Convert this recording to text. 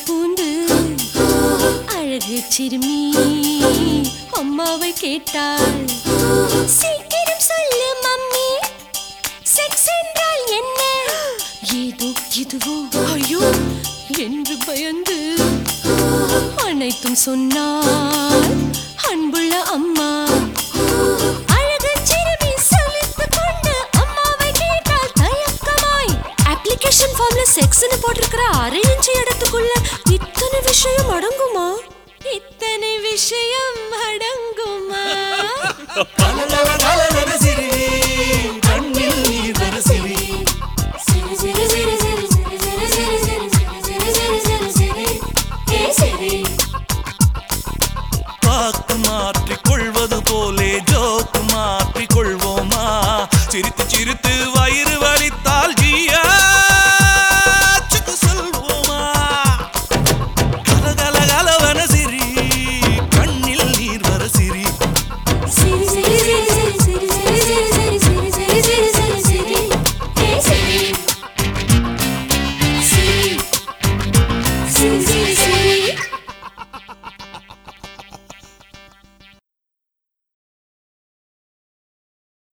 பூந்து அழகு சிறுமி அம்மாவை கேட்டாள் சீக்கிரம் சொல்லு மம்மி செக்ஸ் என்றால் என்ன ஏதோ இதுவோ ஐயோ என்று பயந்து அனைத்தும் சொன்னாள் அன்புள்ள அம்மா அழகு சிறுமி சலித்துக் கொண்டு அம்மாவை கேட்டால் தயக்கமாய் அப்ளிகேஷன் ஃபார்ம்ல செக்ஸ்னு போட்டிருக்கிற அரை இன்ச்சு இடத்துக்குள்ள இத்தனை விஷயம் அடங்குமா இத்தனை விஷயம் அடங்குமா கண்ணில் நீர் வர சிரி சிரி சிரி சிரி சிரி சிரி சிரி சிரி சிரி சிரி சிரி சிரி சிரி ஏ சிரி பாக்கு மாற்றிக் கொள்வது போலே ஜோக்கு மாற்றிக் கொள்வோமா சிரித்து சிரித்து வயிறு வலித்தால் ஜியாச்சுக்கு சொல்வோமா கல கல கலவன சிரி கண்ணில் நீர் வர சிரி சிரி சிரி சிரி சிரி சிரி சிரி சிரி சிரி சிரி சிரி சிரி சிரி ஏ சிரி